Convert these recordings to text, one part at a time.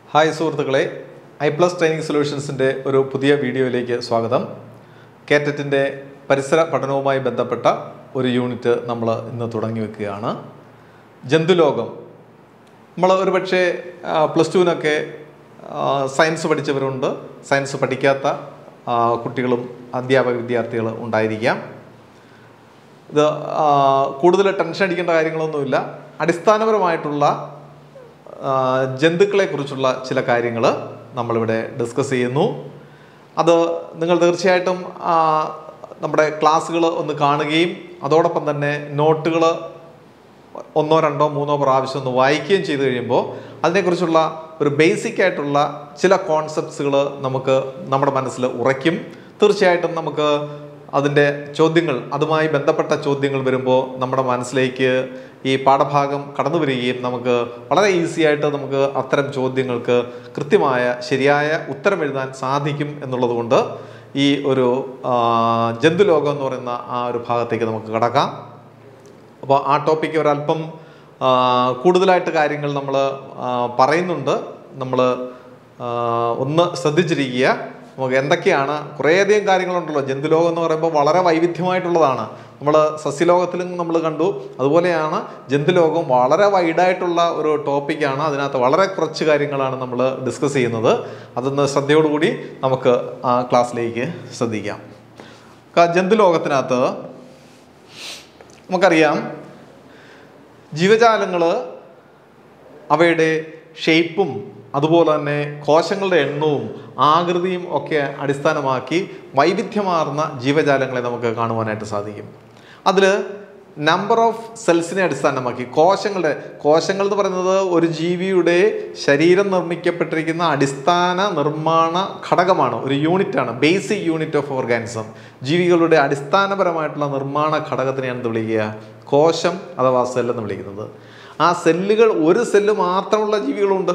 hi സുഹൃത്തുക്കളെ I plus training സൊല്യൂഷൻസിൻ്റെ ഒരു പുതിയ വീഡിയോയിലേക്ക് സ്വാഗതം കേറ്ററ്റിൻ്റെ പരിസര പഠനവുമായി ബന്ധപ്പെട്ട ഒരു യൂണിറ്റ് നമ്മൾ ഇന്ന് തുടങ്ങി വെക്കുകയാണ് ജന്തുലോകം നമ്മൾ ഒരു പക്ഷേ പ്ലസ് ടുവിനൊക്കെ സയൻസ് പഠിച്ചവരുണ്ട് സയൻസ് പഠിക്കാത്ത ആ, കുട്ടികളും അധ്യാപക വിദ്യാർത്ഥികൾ ഉണ്ടായിരിക്കാം ഇത് ആ, കൂടുതൽ ടെൻഷൻ അടിക്കേണ്ട കാര്യങ്ങളൊന്നുമില്ല അടിസ്ഥാനപരമായിട്ടുള്ള ആ, ജന്തുക്കളെക്കുറിച്ചുള്ള ചില കാര്യങ്ങൾ നമ്മളിവിടെ ഡിസ്കസ് ചെയ്യുന്നു അത് നിങ്ങൾ തീർച്ചയായിട്ടും ആ, നമ്മുടെ ക്ലാസ്സുകൾ ഒന്ന് കാണുകയും അതോടൊപ്പം തന്നെ നോട്ടുകൾ ഒന്നോ രണ്ടോ മൂന്നോ പ്രാവശ്യം ഒന്ന് വായിക്കുകയും ചെയ്തു കഴിയുമ്പോൾ അതിനെക്കുറിച്ചുള്ള ഒരു ബേസിക് ആയിട്ടുള്ള ചില കോൺസെപ്റ്റ്സുകൾ നമുക്ക് നമ്മുടെ മനസ്സിൽ ഉറയ്ക്കും തീർച്ചയായിട്ടും നമുക്ക് അതിൻ്റെ ചോദ്യങ്ങൾ അതുമായി ബന്ധപ്പെട്ട ചോദ്യങ്ങൾ വരുമ്പോൾ നമ്മുടെ മനസ്സിലേക്ക് ഈ പാഠഭാഗം കടന്നു വരികയും നമുക്ക് വളരെ ഈസി ആയിട്ട് നമുക്ക് അത്തരം ചോദ്യങ്ങൾക്ക് കൃത്യമായ ശരിയായ ഉത്തരം എഴുതാൻ സാധിക്കും എന്നുള്ളത് കൊണ്ട് ഈ ഒരു ആ, ജന്തുലോകം എന്ന് പറയുന്ന ആ ഒരു ഭാഗത്തേക്ക് നമുക്ക് കടക്കാം അപ്പോൾ ആ ടോപ്പിക്ക് ഒരല്പം ആ, കൂടുതലായിട്ട് കാര്യങ്ങൾ നമ്മൾ പറയുന്നുണ്ട് നമ്മൾ ഒന്ന് ശ്രദ്ധിച്ചിരിക്കുക നമുക്ക് എന്തൊക്കെയാണ് കുറേയധികം കാര്യങ്ങളുണ്ടല്ലോ ജന്തുലോകം എന്ന് പറയുമ്പോൾ വളരെ വൈവിധ്യമായിട്ടുള്ളതാണ് നമ്മൾ സസ്യലോകത്തിലും നമ്മൾ കണ്ടു അതുപോലെയാണ് ജന്തുലോകം വളരെ വൈഡായിട്ടുള്ള ഒരു ടോപ്പിക്കാണ് അതിനകത്ത് വളരെ കുറച്ച് കാര്യങ്ങളാണ് നമ്മൾ ഡിസ്കസ് ചെയ്യുന്നത് അതൊന്ന് ശ്രദ്ധയോടുകൂടി നമുക്ക് ആ ക്ലാസ്സിലേക്ക് ശ്രദ്ധിക്കാം ക- ജന്തുലോകത്തിനകത്ത് നമുക്കറിയാം ജീവജാലങ്ങൾ അവയുടെ ഷേപ്പും അതുപോലെ തന്നെ കോശങ്ങളുടെ എണ്ണവും ആകൃതിയും ഒക്കെ അടിസ്ഥാനമാക്കി വൈവിധ്യമാർന്ന ജീവജാലങ്ങളെ നമുക്ക് കാണുവാനായിട്ട് സാധിക്കും അതിൽ നമ്പർ ഓഫ് സെൽസിനെ അടിസ്ഥാനമാക്കി കോശങ്ങളുടെ കോശങ്ങൾ എന്ന് പറയുന്നത് ഒരു ജീവിയുടെ ശരീരം നിർമ്മിക്കപ്പെട്ടിരിക്കുന്ന അടിസ്ഥാന നിർമ്മാണ ഘടകമാണ് ഒരു യൂണിറ്റാണ് ബേസിക് യൂണിറ്റ് ഓഫ് ഓർഗാനിസം ജീവികളുടെ അടിസ്ഥാനപരമായിട്ടുള്ള നിർമ്മാണ ഘടകത്തിനെയാണ് എന്ത് വിളിക്കുക കോശം അഥവാ സെൽ എന്ന് വിളിക്കുന്നത് ആ സെല്ലുകൾ ഒരു സെല്ല് മാത്രമുള്ള ജീവികളുണ്ട്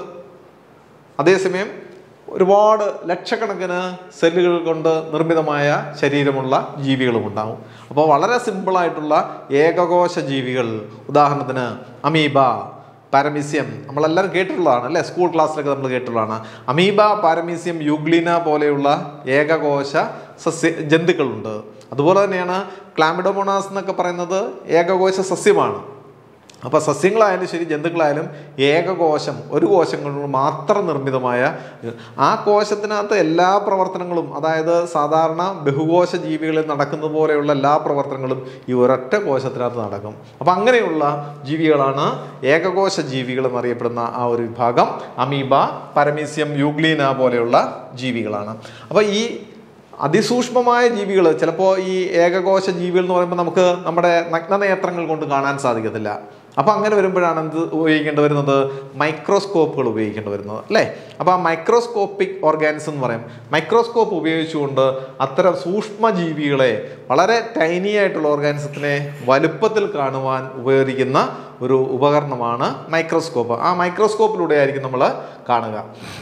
അതേസമയം ഒരുപാട് ലക്ഷക്കണക്കിന് സെല്ലുകൾ കൊണ്ട് നിർമ്മിതമായ ശരീരമുള്ള ജീവികളും ഉണ്ടാവും അപ്പോൾ വളരെ സിമ്പിളായിട്ടുള്ള ഏകകോശ ജീവികൾ ഉദാഹരണത്തിന് അമീബ പാരമീസ്യം നമ്മളെല്ലാവരും കേട്ടിട്ടുള്ളതാണ് അല്ലേ സ്കൂൾ ക്ലാസ്സിലൊക്കെ നമ്മൾ കേട്ടിട്ടുള്ളതാണ് അമീബ പാരമീസ്യം യുഗ്ലിന പോലെയുള്ള ഏകകോശ സസ്യ ജന്തുക്കളുണ്ട് അതുപോലെ തന്നെയാണ് ക്ലാമിഡോമോണാസ് എന്നൊക്കെ പറയുന്നത് ഏകകോശ സസ്യമാണ് അപ്പോൾ സസ്യങ്ങളായാലും ശരി ജന്തുക്കളായാലും ഏകകോശം ഒരു കോശം കൊണ്ട് മാത്രം നിർമ്മിതമായ ആ കോശത്തിനകത്ത് എല്ലാ പ്രവർത്തനങ്ങളും അതായത് സാധാരണ ബഹുകോശ ജീവികളിൽ നടക്കുന്ന പോലെയുള്ള എല്ലാ പ്രവർത്തനങ്ങളും ഈ ഒരൊറ്റ കോശത്തിനകത്ത് നടക്കും അപ്പം അങ്ങനെയുള്ള ജീവികളാണ് ഏകകോശ ജീവികൾ എന്നറിയപ്പെടുന്ന ആ ഒരു വിഭാഗം അമീബ പരമീസ്യം യൂഗ്ലീന പോലെയുള്ള ജീവികളാണ് അപ്പോൾ ഈ അതിസൂക്ഷ്മമായ ജീവികൾ ചിലപ്പോൾ ഈ ഏകകോശ ജീവികൾ എന്ന് പറയുമ്പോൾ നമുക്ക് നമ്മുടെ നഗ്നനേത്രങ്ങൾ കൊണ്ട് കാണാൻ സാധിക്കത്തില്ല അപ്പോൾ അങ്ങനെ വരുമ്പോഴാണ് എന്ത് ഉപയോഗിക്കേണ്ടി വരുന്നത് മൈക്രോസ്കോപ്പുകൾ ഉപയോഗിക്കേണ്ടി വരുന്നത് അല്ലേ അപ്പോൾ ആ മൈക്രോസ്കോപ്പിക് ഓർഗാനിസം എന്ന് പറയും മൈക്രോസ്കോപ്പ് ഉപയോഗിച്ചുകൊണ്ട് അത്തരം സൂക്ഷ്മ ജീവികളെ വളരെ ടൈനി ആയിട്ടുള്ള ഓർഗാനിസത്തിനെ വലുപ്പത്തിൽ കാണുവാൻ ഉപയോഗിക്കുന്ന ഒരു ഉപകരണമാണ് മൈക്രോസ്കോപ്പ് ആ മൈക്രോസ്കോപ്പിലൂടെ ആയിരിക്കും നമ്മൾ കാണുക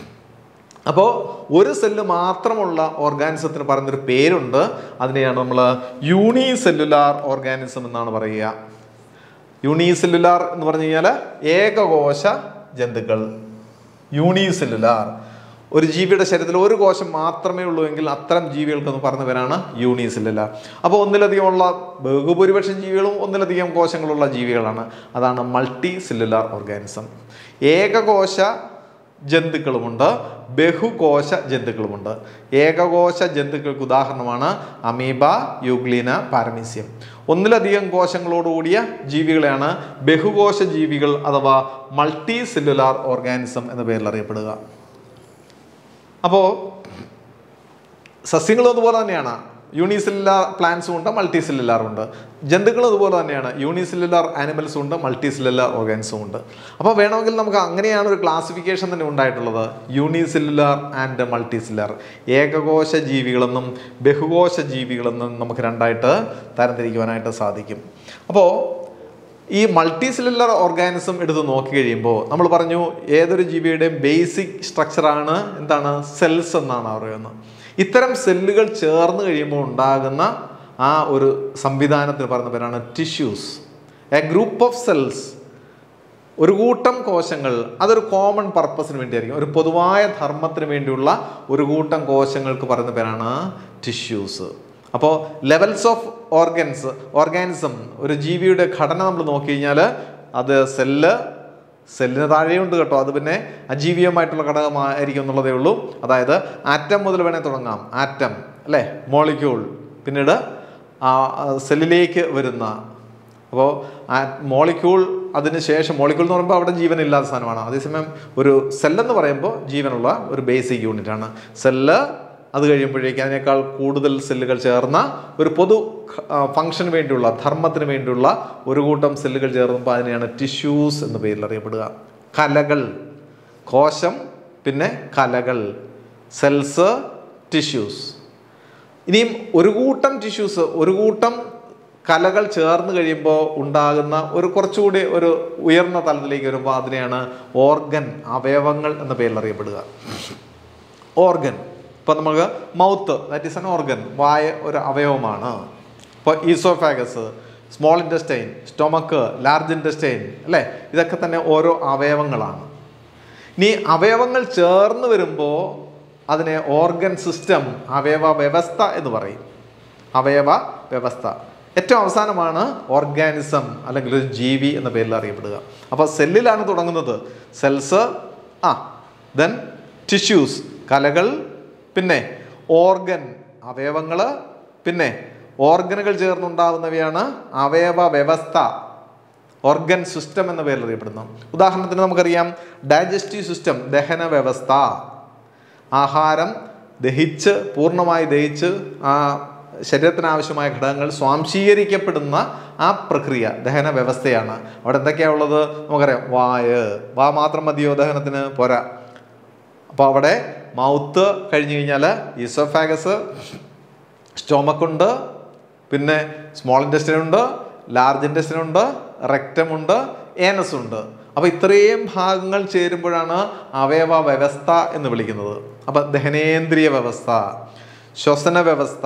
അപ്പോൾ ഒരു സെല്ല് മാത്രമുള്ള ഓർഗാനിസത്തിന് പറയുന്നൊരു പേരുണ്ട് അതിനെയാണ് നമ്മൾ യൂണി സെല്ലുലാർ ഓർഗാനിസം എന്നാണ് പറയുക യൂണി സെല്ലുലാർ എന്ന് പറഞ്ഞു കഴിഞ്ഞാൽ ഏകകോശ ജന്തുക്കൾ യൂണി സെല്ലുലാർ ഒരു ജീവിയുടെ ശരീരത്തിൽ ഒരു കോശം മാത്രമേ ഉള്ളൂ എങ്കിൽ അത്തരം ജീവികൾക്ക് എന്ന് പറഞ്ഞ പേരാണ് യൂണി സെല്ലുലാർ അപ്പോൾ ഒന്നിലധികമുള്ള ബഹുഭൂരിപക്ഷം ജീവികളും ഒന്നിലധികം കോശങ്ങളുള്ള ജീവികളാണ് അതാണ് മൾട്ടി സെല്ലുലാർ ഓർഗാനിസം ഏകകോശ ജന്തുക്കളുമുണ്ട് ബഹുകോശ ജന്തുക്കളുമുണ്ട് ഏകകോശ ജന്തുക്കൾക്ക് ഉദാഹരണമാണ് അമീബ യൂഗ്ലീന പാരമീസ്യം ഒന്നിലധികം കോശങ്ങളോടുകൂടിയ ജീവികളെയാണ് ബഹുകോശ ജീവികൾ അഥവാ മൾട്ടി സെല്ലുലാർ ഓർഗാനിസം എന്ന പേരിൽ അറിയപ്പെടുക അപ്പോൾ സസ്യങ്ങളും അതുപോലെ തന്നെയാണ് യൂണിസെല്ലുലാർ പ്ലാന്റ്സും ഉണ്ട് മൾട്ടി സെല്ലുലാറും ഉണ്ട് ജന്തുക്കളും അതുപോലെ തന്നെയാണ് യൂണിസെല്ലുലാർ ആനിമൽസും ഉണ്ട് മൾട്ടി സെല്ലുലാർ ഓർഗാൻസും ഉണ്ട് അപ്പോൾ വേണമെങ്കിൽ നമുക്ക് അങ്ങനെയാണ് ഒരു ക്ലാസിഫിക്കേഷൻ തന്നെ ഉണ്ടായിട്ടുള്ളത് യൂണിസെല്ലുലാർ ആൻഡ് മൾട്ടി സെല്ലുലാർ ഏകകോശ ജീവികളെന്നും ബഹുകോശ ജീവികളെന്നും നമുക്ക് രണ്ടായിട്ട് തരംതിരിക്കുവാനായിട്ട് സാധിക്കും അപ്പോൾ ഈ മൾട്ടി സെല്ലുലാർ ഓർഗാനിസം എടുത്ത് നോക്കി കഴിയുമ്പോൾ നമ്മൾ പറഞ്ഞു ഏതൊരു ജീവിയുടെയും ബേസിക് സ്ട്രക്ചറാണ് എന്താണ് സെൽസ് എന്നാണ് പറയുന്നത് ഇത്തരം സെല്ലുകൾ ചേർന്ന് കഴിയുമ്പോൾ ഉണ്ടാകുന്ന ആ ഒരു സംവിധാനത്തിന് പറയുന്ന പേരാണ് tissues a group of cells ഒരു കൂട്ടം കോശങ്ങൾ അതൊരു കോമൺ പർപ്പസിന് വേണ്ടിയായിരിക്കും ഒരു പൊതുവായ ധർമ്മത്തിന് വേണ്ടിയുള്ള ഒരു കൂട്ടം കോശങ്ങൾക്ക് പറയുന്ന പേരാണ് ടിഷ്യൂസ് അപ്പോൾ ലെവൽസ് ഓഫ് ഓർഗൻസ് ഓർഗാനിസം ഒരു ജീവിയുടെ ഘടന നമ്മൾ നോക്കിക്കഴിഞ്ഞാൽ അത് സെല്ല് സെല്ലിന് താഴെയുണ്ട് കേട്ടോ അത് പിന്നെ അജീവീയമായിട്ടുള്ള ഘടകമായിരിക്കും എന്നുള്ളതേ ഉള്ളൂ അതായത് ആറ്റം മുതൽ വേണേൽ തുടങ്ങാം ആറ്റം അല്ലേ മോളിക്യൂൾ പിന്നീട് ആ സെല്ലിലേക്ക് വരുന്ന അപ്പോൾ ആ മോളിക്യൂൾ അതിന് ശേഷം മോളിക്യൂൾ എന്ന് പറയുമ്പോൾ അവിടെ ജീവനില്ലാത്ത സാധനമാണ് അതേസമയം ഒരു സെല്ലെന്ന് പറയുമ്പോൾ ജീവനുള്ള ഒരു ബേസിക് യൂണിറ്റ് ആണ് സെല്ല് അത് കഴിയുമ്പോഴേക്ക് അതിനേക്കാൾ കൂടുതൽ സെല്ലുകൾ ചേർന്ന ഒരു പൊതു ഫംഗ്ഷന് വേണ്ടിയുള്ള ധർമ്മത്തിന് വേണ്ടിയുള്ള ഒരു കൂട്ടം സെല്ലുകൾ ചേർന്നപ്പോൾ അതിനെയാണ് ടിഷ്യൂസ് എന്ന പേരിൽ അറിയപ്പെടുക കലകൾ കോശം പിന്നെ കലകൾ സെൽസ് ടിഷ്യൂസ് ഇനിയും ഒരു കൂട്ടം ടിഷ്യൂസ് ഒരു കൂട്ടം കലകൾ ചേർന്ന് കഴിയുമ്പോൾ ഉണ്ടാകുന്ന ഒരു കുറച്ചുകൂടി ഒരു ഉയർന്ന തലത്തിലേക്ക് വരുമ്പോൾ അതിനെയാണ് ഓർഗൻ അവയവങ്ങൾ എന്ന പേരിൽ അറിയപ്പെടുക ഓർഗൻ ഇപ്പം നമുക്ക് mouth that is an organ വായ ഒരു അവയവമാണ് ഇപ്പോൾ oesophagus small intestine stomach large intestine അല്ലേ ഇതൊക്കെ തന്നെ ഓരോ അവയവങ്ങളാണ് ഇനി അവയവങ്ങൾ ചേർന്ന് വരുമ്പോൾ അതിനെ ഓർഗൻ സിസ്റ്റം അവയവ വ്യവസ്ഥ എന്ന് പറയും അവയവ വ്യവസ്ഥ ഏറ്റവും അവസാനമാണ് ഓർഗാനിസം അല്ലെങ്കിൽ ഒരു ജീവി എന്ന പേരിൽ അറിയപ്പെടുക അപ്പോൾ സെല്ലിലാണ് തുടങ്ങുന്നത് സെൽസ് ആ ദെൻ ടിഷ്യൂസ് കലകൾ പിന്നെ ഓർഗൻ അവയവങ്ങൾ പിന്നെ ഓർഗനുകൾ ചേർന്നുണ്ടാവുന്നവയാണ് അവയവ വ്യവസ്ഥ ഓർഗൻ സിസ്റ്റം എന്ന പേരിൽ അറിയപ്പെടുന്നു ഉദാഹരണത്തിന് നമുക്കറിയാം ഡൈജസ്റ്റീവ് സിസ്റ്റം ദഹന വ്യവസ്ഥ ആഹാരം ദഹിച്ച് പൂർണ്ണമായി ദഹിച്ച് ആ ശരീരത്തിന് ആവശ്യമായ ഘടകങ്ങൾ സ്വാംശീകരിക്കപ്പെടുന്ന ആ പ്രക്രിയ ദഹന വ്യവസ്ഥയാണ് അവിടെ എന്തൊക്കെയാണ് ഉള്ളത് നമുക്കറിയാം വായ് വാ മാത്രം മതിയോ ദഹനത്തിന് പോരാ അപ്പോൾ അവിടെ മൗത്ത് കഴിഞ്ഞ് കഴിഞ്ഞാൽ ഈസോഫാഗസ് സ്റ്റോമക്കുണ്ട് പിന്നെ സ്മോൾ ഇൻറ്റസ്റ്റിൻ ഉണ്ട് ലാർജ് ഇൻറ്റസ്റ്റിൻ ഉണ്ട് റെക്റ്റം ഉണ്ട് ഏനസ് ഉണ്ട് അപ്പോൾ ഇത്രയും ഭാഗങ്ങൾ ചേരുമ്പോഴാണ് അവയവ വ്യവസ്ഥ എന്ന് വിളിക്കുന്നത് അപ്പോൾ ദഹനേന്ദ്രിയ വ്യവസ്ഥ ശ്വസന വ്യവസ്ഥ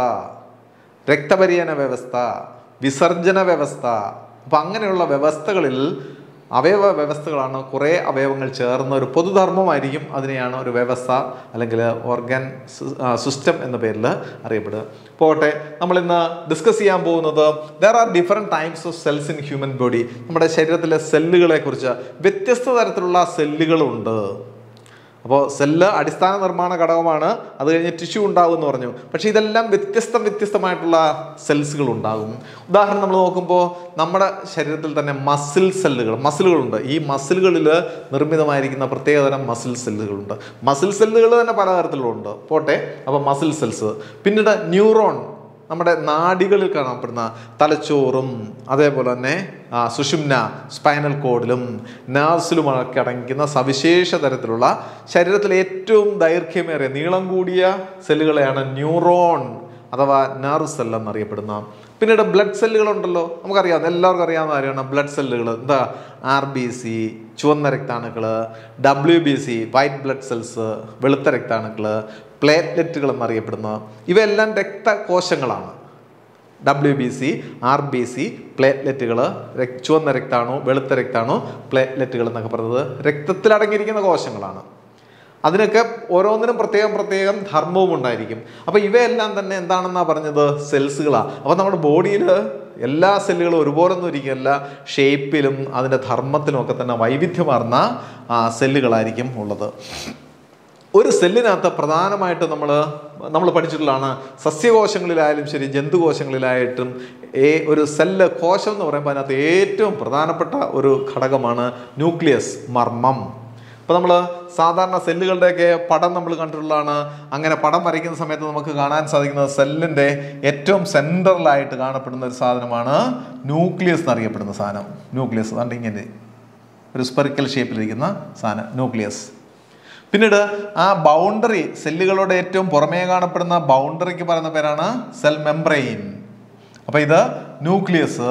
രക്തപര്യന വ്യവസ്ഥ വിസർജന വ്യവസ്ഥ അപ്പം അങ്ങനെയുള്ള വ്യവസ്ഥകളിൽ അവയവ വ്യവസ്ഥകളാണ് കുറേ അവയവങ്ങൾ ചേർന്ന ഒരു പൊതുധർമ്മമായിരിക്കും അതിനെയാണ് ഒരു വ്യവസ്ഥ അല്ലെങ്കിൽ ഓർഗൻ സിസ്റ്റം എന്ന പേരിൽ അറിയപ്പെടുക പോകട്ടെ നമ്മൾ ഇന്ന് ഡിസ്കസ് ചെയ്യാൻ പോകുന്നത് there are different types of cells in human body നമ്മുടെ ശരീരത്തിലെ സെല്ലുകളെ കുറിച്ച് വ്യത്യസ്ത തരത്തിലുള്ള സെല്ലുകളുണ്ട് അപ്പോൾ സെല്ല് അടിസ്ഥാന നിർമ്മാണ ഘടകമാണ് അത് കഴിഞ്ഞ് ടിഷ്യൂ ഉണ്ടാകും എന്ന് പറഞ്ഞു പക്ഷേ ഇതെല്ലാം വ്യത്യസ്ത വ്യത്യസ്തമായിട്ടുള്ള സെൽസുകൾ ഉണ്ടാകും ഉദാഹരണം നമ്മൾ നോക്കുമ്പോൾ നമ്മുടെ ശരീരത്തിൽ തന്നെ മസിൽ സെല്ലുകൾ മസിലുകളുണ്ട് ഈ മസിലുകളിൽ നിർമ്മിതമായിരിക്കുന്ന പ്രത്യേകതരം മസിൽ സെല്ലുകളുണ്ട് മസിൽ സെല്ലുകൾ തന്നെ പലതരത്തിലുണ്ട് പോട്ടെ അപ്പോൾ മസിൽ സെൽസ് പിന്നീട് ന്യൂറോൺ നമ്മുടെ നാഡികളിൽ കാണപ്പെടുന്ന തലച്ചോറും അതേപോലെ തന്നെ ആ, സുഷുമ്ന സ്പൈനൽ കോഡിലും നേഴ്സിലുമൊക്കെ അടങ്ങിക്കുന്ന സവിശേഷ തരത്തിലുള്ള ശരീരത്തിലെ ഏറ്റവും ദൈർഘ്യമേറിയ നീളം കൂടിയ സെല്ലുകളെയാണ് ന്യൂറോൺ അഥവാ നെർവ് സെൽ എന്നറിയപ്പെടുന്ന പിന്നീട് ബ്ലഡ് സെല്ലുകളുണ്ടല്ലോ നമുക്കറിയാം എല്ലാവർക്കും അറിയാവുന്ന കാര്യമാണ് ബ്ലഡ് സെല്ലുകൾ എന്താ ആർ ബി സി ചുവന്ന രക്താണുക്കൾ W B C white blood cells വെളുത്ത രക്താണുക്കൾ പ്ലേറ്റ്ലെറ്റുകൾ എന്നറിയപ്പെടുന്ന ഇവയെല്ലാം രക്തകോശങ്ങളാണ് W B C R B C പ്ലേറ്റ്ലെറ്റുകൾ ചുവന്ന രക്താണു വെളുത്ത രക്താണു പ്ലേറ്റ്ലെറ്റുകൾ എന്നൊക്കെ പറയുന്നത് രക്തത്തിൽ അടങ്ങിയിരിക്കുന്ന കോശങ്ങളാണ് അതിനൊക്കെ ഓരോന്നിനും പ്രത്യേകം പ്രത്യേകം ധർമ്മവും ഉണ്ടായിരിക്കും അപ്പോൾ ഇവയെല്ലാം തന്നെ എന്താണെന്നാണ് പറഞ്ഞത് സെൽസുകളാണ് അപ്പോൾ നമ്മുടെ ബോഡിയിൽ എല്ലാ സെല്ലുകളും ഒരുപോലൊന്നും ഇരിക്കുകയല്ല ഷേപ്പിലും അതിൻ്റെ ധർമ്മത്തിലും ഒക്കെ തന്നെ വൈവിധ്യമാർന്ന ആ, സെല്ലുകളായിരിക്കും ഉള്ളത് ഒരു സെല്ലിനകത്ത് പ്രധാനമായിട്ട് നമ്മൾ നമ്മൾ പഠിച്ചിട്ടുള്ളതാണ് സസ്യകോശങ്ങളിലായാലും ശരി ജന്തുകോശങ്ങളിലായിട്ടും ഏ ഒരു സെല്ല് കോശം എന്ന് പറയുമ്പോൾ അതിനകത്ത് ഏറ്റവും പ്രധാനപ്പെട്ട ഒരു ഘടകമാണ് ന്യൂക്ലിയസ് മർമ്മം ഇപ്പോൾ നമ്മൾ സാധാരണ സെല്ലുകളുടെയൊക്കെ പടം നമ്മൾ കണ്ടിട്ടുള്ളതാണ് അങ്ങനെ പടം വരയ്ക്കുന്ന സമയത്ത് നമുക്ക് കാണാൻ സാധിക്കുന്നത് സെല്ലിൻ്റെ ഏറ്റവും സെൻട്രലായിട്ട് കാണപ്പെടുന്ന ഒരു സാധനമാണ് ന്യൂക്ലിയസ് എന്നറിയപ്പെടുന്ന സാധനം ന്യൂക്ലിയസ് അതുകൊണ്ട് ഇങ്ങനെ ഒരു സ്പെറിക്കൽ ഷേപ്പിലിരിക്കുന്ന സാധനം ന്യൂക്ലിയസ് പിന്നീട് ആ ബൗണ്ടറി സെല്ലുകളുടെ ഏറ്റവും പുറമേ കാണപ്പെടുന്ന ബൗണ്ടറിക്ക് പറയുന്ന പേരാണ് സെൽ മെംബ്രെയിൻ അപ്പോൾ ഇത് ന്യൂക്ലിയസ്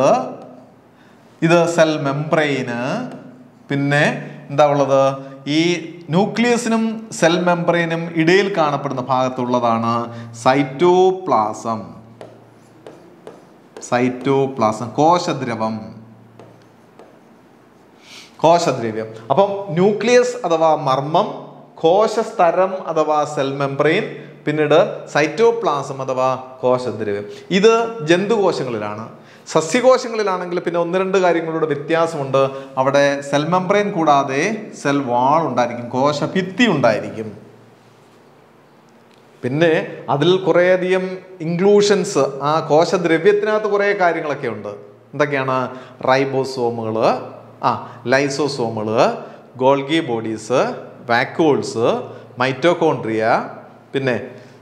ഇത് സെൽ മെംബ്രെയിന് പിന്നെ എന്താ ഉള്ളത് ഈ ന്യൂക്ലിയസിനും സെൽ മെംബ്രെയിനും ഇടയിൽ കാണപ്പെടുന്ന ഭാഗത്തുള്ളതാണ് സൈറ്റോപ്ലാസം സൈറ്റോപ്ലാസം കോശദ്രവം കോശദ്രവ്യം അപ്പം ന്യൂക്ലിയസ് അഥവാ മർമ്മം കോശസ്തരം അഥവാ സെൽ മെംബ്രെയിൻ പിന്നീട് സൈറ്റോപ്ലാസം അഥവാ കോശദ്രവ്യം ഇത് ജന്തുകോശങ്ങളിലാണ് സസ്യകോശങ്ങളിലാണെങ്കിൽ പിന്നെ ഒന്ന് രണ്ട് കാര്യങ്ങളുടെ വ്യത്യാസമുണ്ട് അവിടെ സെൽ മെംബ്രെയിൻ കൂടാതെ സെൽ വാൾ ഉണ്ടായിരിക്കും കോശഭിത്തി ഉണ്ടായിരിക്കും പിന്നെ അതിൽ കുറേയധികം ഇൻക്ലൂഷൻസ് ആ കോശദ്രവ്യത്തിനകത്ത് കുറേ കാര്യങ്ങളൊക്കെ ഉണ്ട് എന്തൊക്കെയാണ് റൈബോസോമുകൾ ആ ലൈസോസോമുകൾ ഗോൾഗി ബോഡീസ് വാക്യൂൾസ് മൈറ്റോകോൺട്രിയ പിന്നെ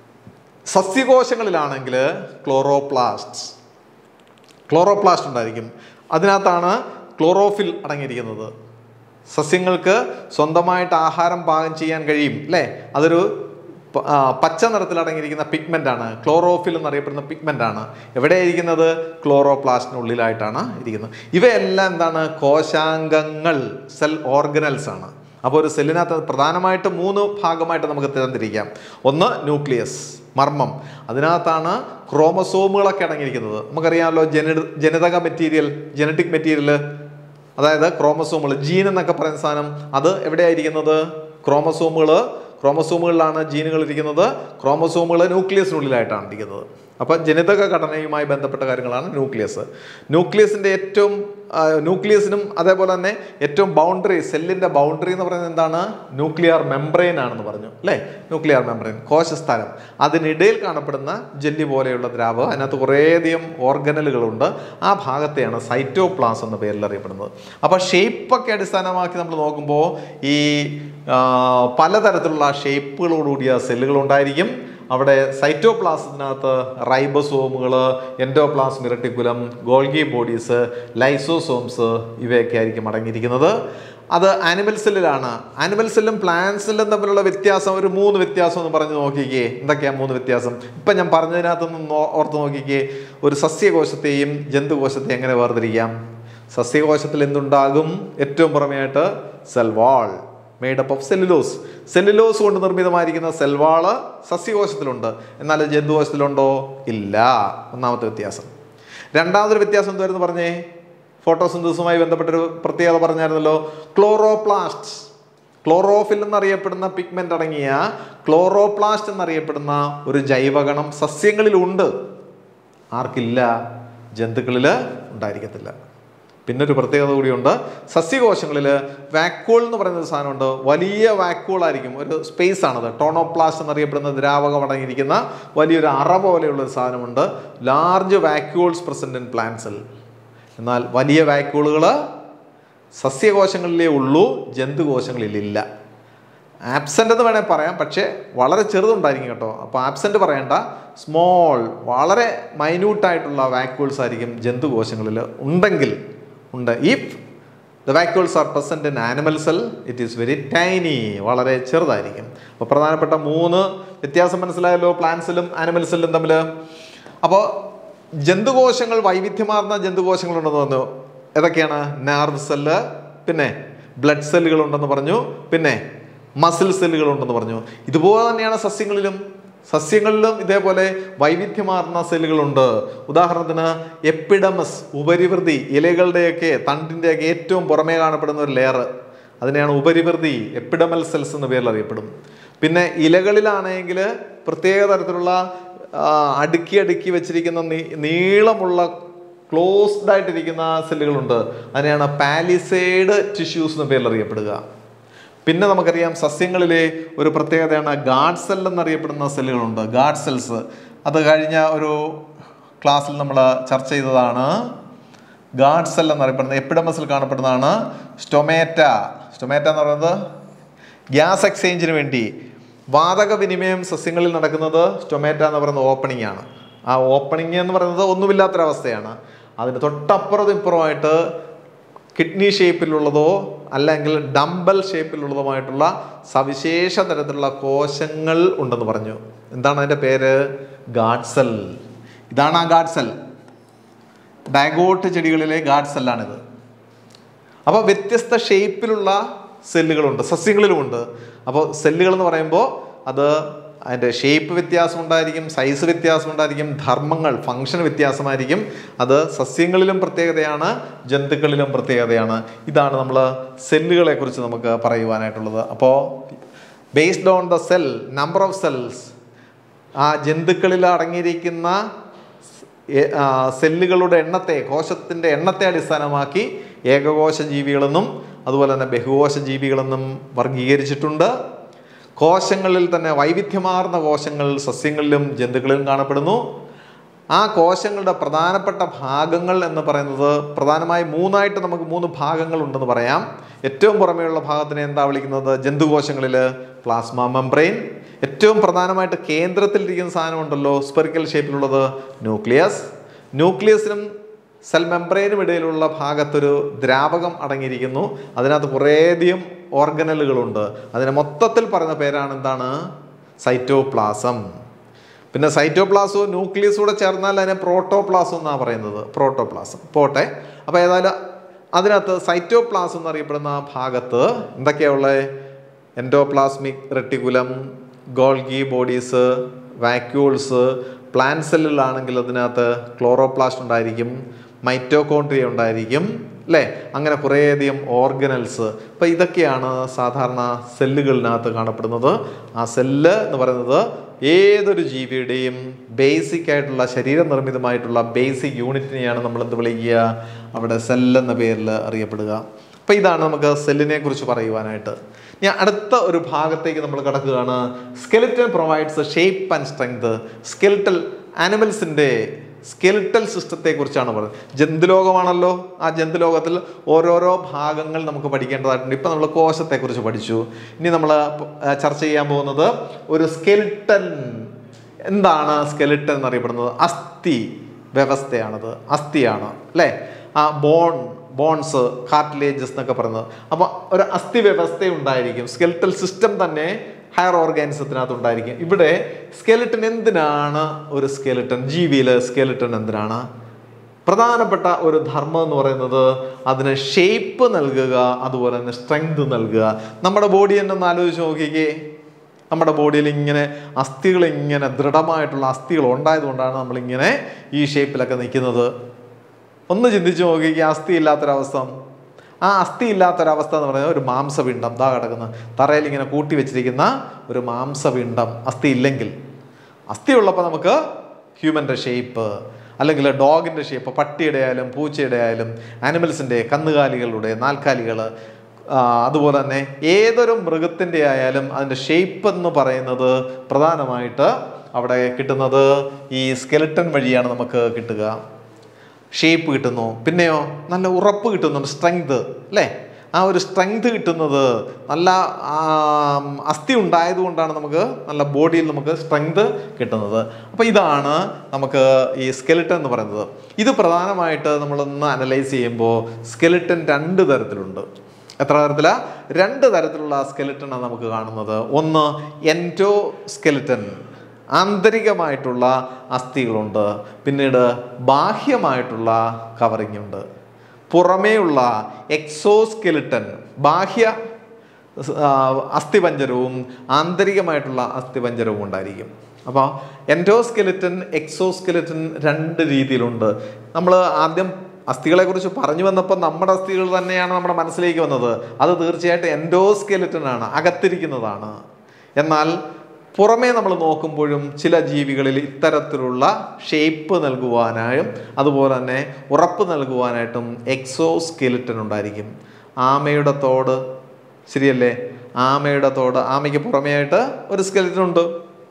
സസ്യകോശങ്ങളിലാണെങ്കിൽ ക്ലോറോപ്ലാസ്റ്റ് ക്ലോറോപ്ലാസ്റ്റ് ഉണ്ടായിരിക്കും അതിനകത്താണ് ക്ലോറോഫിൽ അടങ്ങിയിരിക്കുന്നത് സസ്യങ്ങൾക്ക് സ്വന്തമായിട്ട് ആഹാരം പാകം ചെയ്യാൻ കഴിയും അല്ലേ അതൊരു പ- ആ, പച്ച നിറത്തിൽ അടങ്ങിയിരിക്കുന്ന പിഗ്മെന്റ് ആണ് ക്ലോറോഫിൽ എന്നറിയപ്പെടുന്ന പിഗ്മെന്റ് ആണ് എവിടെയായിരിക്കുന്നത് ക്ലോറോപ്ലാസ്റ്റിനുള്ളിലായിട്ടാണ് ഇരിക്കുന്നത് ഇവയെല്ലാം എന്താണ് കോശാംഗങ്ങൾ സെൽ ഓർഗനൽസ് ആണ് അപ്പോൾ ഒരു സെല്ലിനകത്ത് പ്രധാനമായിട്ട് മൂന്ന് ഭാഗമായിട്ട് നമുക്ക് തരംതിരിക്കാം ഒന്ന് ന്യൂക്ലിയസ് മർമ്മം അതിനകത്താണ് ക്രോമസോമുകളൊക്കെ അടങ്ങിയിരിക്കുന്നത് നമുക്കറിയാമല്ലോ ജനി ജനിതക മെറ്റീരിയൽ ജനറ്റിക് മെറ്റീരിയൽ അതായത് ക്രോമസോമുകൾ ജീൻ എന്നൊക്കെ പറയുന്ന സാധനം അത് എവിടെയായിരിക്കുന്നത് ക്രോമസോമുകൾ ക്രോമസോമുകളിലാണ് ജീനുകൾ ഇരിക്കുന്നത് ക്രോമസോമുകൾ ന്യൂക്ലിയസിനുള്ളിലായിട്ടാണ് ഇരിക്കുന്നത് അപ്പം ജനിതക ഘടനയുമായി ബന്ധപ്പെട്ട കാര്യങ്ങളാണ് ന്യൂക്ലിയസ് ന്യൂക്ലിയസിൻ്റെ ഏറ്റവും ആ, ന്യൂക്ലിയസിനും അതേപോലെ തന്നെ ഏറ്റവും ബൗണ്ടറി സെല്ലിൻ്റെ ബൗണ്ടറി എന്ന് പറയുന്നത് എന്താണ് ന്യൂക്ലിയർ മെംബ്രെയിൻ ആണെന്ന് പറഞ്ഞു അല്ലേ ന്യൂക്ലിയർ മെംബ്രെയിൻ കോശസ്ഥലം അതിനിടയിൽ കാണപ്പെടുന്ന ജെല്ലി പോലെയുള്ള ദ്രാവകം അതിനകത്ത് കുറേയധികം ഓർഗനലുകളുണ്ട് ആ ഭാഗത്തെയാണ് സൈറ്റോപ്ലാസ് എന്ന പേരിൽ അറിയപ്പെടുന്നത് അപ്പോൾ ഷേപ്പൊക്കെ അടിസ്ഥാനമാക്കി നമ്മൾ നോക്കുമ്പോൾ ഈ ആ, പലതരത്തിലുള്ള ഷേപ്പുകളോടുകൂടിയ സെല്ലുകൾ ഉണ്ടായിരിക്കും അവിടെ സൈറ്റോപ്ലാസത്തിനകത്ത് റൈബോസോമുകൾ endoplasmic reticulum Golgi bodies lysosomes ഇവയൊക്കെ ആയിരിക്കും അടങ്ങിയിരിക്കുന്നത് അത് ആനിമൽ സെല്ലിലാണ് ആനിമൽ സെല്ലും പ്ലാന്റ് സെല്ലും തമ്മിലുള്ള വ്യത്യാസം ഒരു മൂന്ന് വ്യത്യാസം എന്ന് പറഞ്ഞ് നോക്കിക്കേ എന്തൊക്കെയാണ് മൂന്ന് വ്യത്യാസം ഇപ്പം ഞാൻ പറഞ്ഞതിനകത്തൊന്ന് നോ- ഓർത്ത് നോക്കിക്കേ ഒരു സസ്യകോശത്തെയും ജന്തുകോശത്തെയും എങ്ങനെ വേർതിരിക്കാം സസ്യകോശത്തിൽ എന്തുണ്ടാകും ഏറ്റവും പുറമെയായിട്ട് cell wall made up of cellulose cellulose കൊണ്ട് നിർമ്മിതമായിരിക്കുന്ന സെൽവാള് സസ്യകോശത്തിലുണ്ട് എന്നാൽ ജന്തുകോശത്തിലുണ്ടോ ഇല്ല ഒന്നാമത്തെ വ്യത്യാസം രണ്ടാമതൊരു വ്യത്യാസം എന്തായിരുന്നു പറഞ്ഞേ ഫോട്ടോസിന്തസുമായി ബന്ധപ്പെട്ടൊരു പ്രത്യേകത പറഞ്ഞായിരുന്നല്ലോ ക്ലോറോപ്ലാസ്റ്റ് ക്ലോറോഫിൽ എന്നറിയപ്പെടുന്ന പിഗ്മെന്റ് അടങ്ങിയ ക്ലോറോപ്ലാസ്റ്റ് എന്നറിയപ്പെടുന്ന ഒരു ജൈവകണം സസ്യങ്ങളിലുണ്ട് ആർക്കില്ല ജന്തുക്കളിൽ ഉണ്ടായിരിക്കത്തില്ല പിന്നെ ഒരു പ്രത്യേകത കൂടിയുണ്ട് സസ്യകോശങ്ങളിൽ വാക്യൂൾ എന്ന് പറയുന്ന ഒരു സാധനമുണ്ട് വലിയ വാക്യൂൾ ആയിരിക്കും ഒരു സ്പേസ് ആണത് ടോണോപ്ലാസ്റ്റ് എന്നറിയപ്പെടുന്ന ദ്രാവകം അടങ്ങിയിരിക്കുന്ന വലിയൊരു അറ പോലെയുള്ള ഒരു സാധനമുണ്ട് large vacuoles present in plant cell എന്നാൽ വലിയ വാക്യൂളുകൾ സസ്യകോശങ്ങളിലേ ഉള്ളൂ ജന്തുകോശങ്ങളിലില്ല ആബ്സെൻ്റ് എന്ന് വേണേൽ പറയാം പക്ഷേ വളരെ ചെറുതുണ്ടായിരിക്കും കേട്ടോ അപ്പോൾ ആബ്സെൻ്റ് പറയേണ്ട സ്മോൾ വളരെ മൈന്യൂട്ടായിട്ടുള്ള വാക്യൂൾസ് ആയിരിക്കും ജന്തുകോശങ്ങളിൽ ഉണ്ടെങ്കിൽ ഉണ്ട് if the vacuoles are present in animal cell it is very tiny വളരെ ചെറുതായിരിക്കും അപ്പോൾ പ്രധാനപ്പെട്ട മൂന്ന് വ്യത്യാസം മനസ്സിലായല്ലോ പ്ലാന്റ് സെല്ലും ആനിമൽ സെല്ലും തമ്മിൽ അപ്പോൾ ജന്തുകോശങ്ങൾ വൈവിധ്യമാർന്ന ജന്തുകോശങ്ങളുണ്ടെന്ന് പറഞ്ഞു ഏതൊക്കെയാണ് നെർവ് സെല്ല് പിന്നെ ബ്ലഡ് സെല്ലുകൾ ഉണ്ടെന്ന് പറഞ്ഞു പിന്നെ മസിൽ സെല്ലുകൾ ഉണ്ടെന്ന് പറഞ്ഞു ഇതുപോലെ തന്നെയാണ് സസ്യങ്ങളിലും സസ്യങ്ങളിലും ഇതേപോലെ വൈവിധ്യമാർന്ന സെല്ലുകളുണ്ട് ഉദാഹരണത്തിന് എപ്പിഡമസ് ഉപരിവൃതി ഇലകളുടെയൊക്കെ തണ്ടിൻ്റെയൊക്കെ ഏറ്റവും പുറമേ കാണപ്പെടുന്ന ഒരു ലെയർ അതിനെയാണ് ഉപരിവൃതി എപ്പിഡമൽ സെൽസ് എന്ന പേരിൽ അറിയപ്പെടും പിന്നെ ഇലകളിലാണെങ്കിൽ പ്രത്യേക തരത്തിലുള്ള ആ, അടുക്കി അടുക്കി വെച്ചിരിക്കുന്ന നീ- നീളമുള്ള ക്ലോസ്ഡ് ആയിട്ടിരിക്കുന്ന സെല്ലുകളുണ്ട് അതിനെയാണ് പാലിസേഡ് ടിഷ്യൂസ് എന്ന പേരിൽ അറിയപ്പെടുക പിന്നെ നമുക്കറിയാം സസ്യങ്ങളിലെ ഒരു പ്രത്യേകതയാണ് ഗാഡ് സെൽ എന്നറിയപ്പെടുന്ന സെല്ലുകളുണ്ട് ഗാഡ് സെൽസ് അത് കഴിഞ്ഞ ഒരു ക്ലാസ്സിൽ നമ്മൾ ചർച്ച ചെയ്തതാണ് ഗാഡ് സെൽ എന്നറിയപ്പെടുന്ന എപ്പിഡമസിൽ കാണപ്പെടുന്നതാണ് സ്റ്റൊമേറ്റ സ്റ്റൊമേറ്റ എന്ന് പറയുന്നത് ഗ്യാസ് എക്സ്ചേഞ്ചിന് വേണ്ടി വാതക വിനിമയം സസ്യങ്ങളിൽ നടക്കുന്നത് സ്റ്റൊമേറ്റ എന്ന് പറയുന്ന ഓപ്പണിംഗ് ആണ് ആ ഓപ്പണിംഗ് എന്ന് പറയുന്നത് ഒന്നുമില്ലാത്തൊരവസ്ഥയാണ് അതിന് തൊട്ടപ്പുറത്തും ഇപ്പുറമായിട്ട് കിഡ്നി ഷേപ്പിലുള്ളതോ അല്ലെങ്കിൽ ഡംബൽ ഷേപ്പിലുള്ളതുമായിട്ടുള്ള സവിശേഷ തരത്തിലുള്ള കോശങ്ങൾ ഉണ്ടെന്ന് പറഞ്ഞു എന്താണ് അതിൻ്റെ പേര് ഗാഡ് സെൽ ഇതാണ് ആ ഗാഡ് സെൽ ഡയഗോട്ട് ചെടികളിലെ ഗാഡ് സെല്ലാണിത് അപ്പോൾ വ്യത്യസ്ത ഷേപ്പിലുള്ള സെല്ലുകളുണ്ട് സസ്യങ്ങളിലുമുണ്ട് അപ്പോൾ സെല്ലുകൾ എന്ന് പറയുമ്പോൾ അത് അതിൻ്റെ ഷേപ്പ് വ്യത്യാസം ഉണ്ടായിരിക്കും സൈസ് വ്യത്യാസം ഉണ്ടായിരിക്കും ധർമ്മങ്ങൾ ഫങ്ഷൻ വ്യത്യാസമായിരിക്കും അത് സസ്യങ്ങളിലും പ്രത്യേകതയാണ് ജന്തുക്കളിലും പ്രത്യേകതയാണ് ഇതാണ് നമ്മൾ സെല്ലുകളെ കുറിച്ച് നമുക്ക് പറയുവാനായിട്ടുള്ളത് അപ്പോൾ based on the cell number of cells ആ ജന്തുക്കളിൽ അടങ്ങിയിരിക്കുന്ന എ- ആ, സെല്ലുകളുടെ എണ്ണത്തെ കോശത്തിൻ്റെ എണ്ണത്തെ അടിസ്ഥാനമാക്കി ഏകകോശ ജീവികളെന്നും അതുപോലെ തന്നെ ബഹുകോശ ജീവികളെന്നും വർഗീകരിച്ചിട്ടുണ്ട് കോശങ്ങളിൽ തന്നെ വൈവിധ്യമാർന്ന കോശങ്ങൾ സസ്യങ്ങളിലും ജന്തുക്കളിലും കാണപ്പെടുന്നു ആ കോശങ്ങളുടെ പ്രധാനപ്പെട്ട ഭാഗങ്ങൾ എന്ന് പറയുന്നത് പ്രധാനമായി മൂന്നായിട്ട് നമുക്ക് മൂന്ന് ഭാഗങ്ങൾ ഉണ്ടെന്ന് പറയാം ഏറ്റവും പുറമെയുള്ള ഭാഗത്തിനെ എന്താ വിളിക്കുന്നത് ജന്തുകോശങ്ങളിൽ പ്ലാസ്മ മെംബ്രെയിൻ ഏറ്റവും പ്രധാനമായിട്ട് കേന്ദ്രത്തിലിരിക്കുന്ന സാധനമുണ്ടല്ലോ സ്പെറിക്കൽ ഷേപ്പിലുള്ളത് ന്യൂക്ലിയസ് ന്യൂക്ലിയസിനും സെൽ മെംബ്രെയിനും ഇടയിലുള്ള ഭാഗത്തൊരു ദ്രാവകം അടങ്ങിയിരിക്കുന്നു അതിനകത്ത് കുറേയധികം ഓർഗനലുകളുണ്ട് അതിനെ മൊത്തത്തിൽ പറയുന്ന പേരാണ് എന്താണ് സൈറ്റോപ്ലാസം പിന്നെ സൈറ്റോപ്ലാസവും ന്യൂക്ലിയസും കൂടെ ചേർന്നാൽ അതിനെ പ്രോട്ടോപ്ലാസം എന്നാണ് പറയുന്നത് പ്രോട്ടോപ്ലാസം പോട്ടെ അപ്പോൾ ഏതായാലും അതിനകത്ത് സൈറ്റോപ്ലാസം എന്നറിയപ്പെടുന്ന ആ ഭാഗത്ത് എന്തൊക്കെയാണ് ഉള്ളത് endoplasmic reticulum Golgi bodies vacuoles plant സെല്ലിലാണെങ്കിൽ അതിനകത്ത് ക്ലോറോപ്ലാസ്റ്റ് ഉണ്ടായിരിക്കും മൈറ്റോകോൺട്രിയ ഉണ്ടായിരിക്കും അല്ലേ അങ്ങനെ കുറേയധികം ഓർഗനൽസ് അപ്പോൾ ഇതൊക്കെയാണ് സാധാരണ സെല്ലുകളിനകത്ത് കാണപ്പെടുന്നത് ആ സെല്ല് എന്ന് പറയുന്നത് ഏതൊരു ജീവിയുടെയും ബേസിക് ആയിട്ടുള്ള ശരീരനിർമ്മിതമായിട്ടുള്ള ബേസിക് യൂണിറ്റിനെയാണ് നമ്മൾ എന്ത് വിളിക്കുക അവിടെ സെല്ല് എന്ന പേരിൽ അറിയപ്പെടുക അപ്പോൾ ഇതാണ് നമുക്ക് സെല്ലിനെ കുറിച്ച് പറയുവാനായിട്ട് ഇനി അടുത്ത ഒരു ഭാഗത്തേക്ക് നമ്മൾ കിടക്കുകയാണ് skeleton provides shape and strength skeletal ആനിമൽസിൻ്റെ സ്കെലിറ്റൽ സിസ്റ്റത്തെ കുറിച്ചാണ് പറയുന്നത് ജന്തുലോകമാണല്ലോ ആ ജന്തുലോകത്തിൽ ഓരോരോ ഭാഗങ്ങൾ നമുക്ക് പഠിക്കേണ്ടതായിട്ടുണ്ട് ഇപ്പം നമ്മൾ കോശത്തെക്കുറിച്ച് പഠിച്ചു ഇനി നമ്മൾ ചർച്ച ചെയ്യാൻ പോകുന്നത് ഒരു സ്കെലിട്ടൻ എന്താണ് സ്കെലിട്ടൻ എന്നറിയപ്പെടുന്നത് അസ്ഥി വ്യവസ്ഥയാണത് അസ്ഥിയാണ് അല്ലേ ആ ബോൺ ബോൺസ് കാർട്ടിലേജസ് എന്നൊക്കെ പറയുന്നത് അപ്പോൾ ഒരു അസ്ഥി വ്യവസ്ഥ ഉണ്ടായിരിക്കും സ്കെലിറ്റൽ സിസ്റ്റം തന്നെ ഹയർ ഓർഗാനിസത്തിനകത്ത് ഉണ്ടായിരിക്കും ഇവിടെ സ്കെലിട്ടൻ എന്തിനാണ് ഒരു സ്കെലിട്ടൻ ജീവിയിൽ സ്കെലിട്ടൻ എന്തിനാണ് പ്രധാനപ്പെട്ട ഒരു ധർമ്മം എന്ന് പറയുന്നത് അതിന് ഷേപ്പ് നൽകുക അതുപോലെ തന്നെ സ്ട്രെങ്ത് നൽകുക നമ്മുടെ ബോഡി തന്നെ ഒന്ന് ആലോചിച്ച് നോക്കിക്കേ നമ്മുടെ ബോഡിയിൽ ഇങ്ങനെ അസ്ഥികൾ ഇങ്ങനെ ദൃഢമായിട്ടുള്ള അസ്ഥികൾ ഉണ്ടായതുകൊണ്ടാണ് നമ്മളിങ്ങനെ ഈ ഷേപ്പിലൊക്കെ നിൽക്കുന്നത് ഒന്ന് ചിന്തിച്ച് നോക്കിക്കുക അസ്ഥി ഇല്ലാത്തൊരവസ്ഥ ആ അസ്ഥി ഇല്ലാത്തൊരവസ്ഥ എന്ന് പറയുന്നത് ഒരു മാംസപിണ്ഡം ദാ കിടക്കുന്ന തറയിൽ ഇങ്ങനെ കൂട്ടി വെച്ചിരിക്കുന്ന ഒരു മാംസപിണ്ഡം അസ്ഥി ഇല്ലെങ്കിൽ അസ്ഥി ഉള്ളപ്പോൾ നമുക്ക് ഹ്യൂമൻ്റെ ഷേപ്പ് അല്ലെങ്കിൽ ഡോഗിൻ്റെ ഷേപ്പ് പട്ടിയുടെ ആയാലും പൂച്ചയുടെ ആയാലും ആനിമൽസിൻ്റെ കന്നുകാലികളുടെ നാൽക്കാലികൾ അതുപോലെ തന്നെ ഏതൊരു മൃഗത്തിൻ്റെ ആയാലും അതിൻ്റെ ഷേപ്പ് എന്ന് പറയുന്നത് പ്രധാനമായിട്ട് അവിടെ കിട്ടുന്നത് ഈ സ്കെലിട്ടൺ വഴിയാണ് നമുക്ക് കിട്ടുക ഷേപ്പ് കിട്ടുന്നു പിന്നെയോ നല്ല ഉറപ്പ് കിട്ടുന്നുണ്ട് സ്ട്രെങ്ത് അല്ലേ ആ ഒരു സ്ട്രെങ്ത് കിട്ടുന്നത് നല്ല ആം, അസ്ഥി ഉണ്ടായതുകൊണ്ടാണ് നമുക്ക് നല്ല ബോഡിയിൽ നമുക്ക് സ്ട്രെങ്ത് കിട്ടുന്നത് അപ്പോൾ ഇതാണ് നമുക്ക് ഈ സ്കെലിട്ടൻ എന്ന് പറയുന്നത് ഇത് പ്രധാനമായിട്ട് നമ്മളൊന്ന് അനലൈസ് ചെയ്യുമ്പോൾ സ്കെലിട്ടൻ രണ്ട് തരത്തിലുണ്ട് എത്ര തരത്തിലാ രണ്ട് തരത്തിലുള്ള സ്കെലിട്ടനാണ് നമുക്ക് കാണുന്നത് ഒന്ന് എൻറ്റോ സ്കെലിട്ടൻ ആന്തരികമായിട്ടുള്ള അസ്ഥികളുണ്ട് പിന്നീട് ബാഹ്യമായിട്ടുള്ള കവറിംഗ് ഉണ്ട് പുറമേയുള്ള എക്സോസ്കെലിട്ടൻ ബാഹ്യ ആ, അസ്ഥിപഞ്ചരവും ആന്തരികമായിട്ടുള്ള അസ്ഥിപഞ്ചരവും ഉണ്ടായിരിക്കും അപ്പോൾ എൻഡോസ്കെലിറ്റൻ എക്സോസ്കെലിറ്റൻ രണ്ട് രീതിയിലുണ്ട് നമ്മൾ ആദ്യം അസ്ഥികളെ കുറിച്ച് പറഞ്ഞു വന്നപ്പോൾ നമ്മുടെ അസ്ഥികൾ തന്നെയാണ് നമ്മുടെ മനസ്സിലേക്ക് വന്നത് അത് തീർച്ചയായിട്ടും എൻഡോസ്കെലിറ്റൻ ആണ് അകത്തിരിക്കുന്നതാണ് എന്നാൽ പുറമേ നമ്മൾ നോക്കുമ്പോഴും ചില ജീവികളിൽ ഇത്തരത്തിലുള്ള ഷേപ്പ് നൽകുവാനായും അതുപോലെ തന്നെ ഉറപ്പ് നൽകുവാനായിട്ടും എക്സോസ്കെലിറ്റൻ ഉണ്ടായിരിക്കും ആമയുടെ തോട് ശരിയല്ലേ ആമയുടെ തോട് ആമയ്ക്ക് പുറമേയായിട്ട് ഒരു സ്കെലിറ്റൻ ഉണ്ട്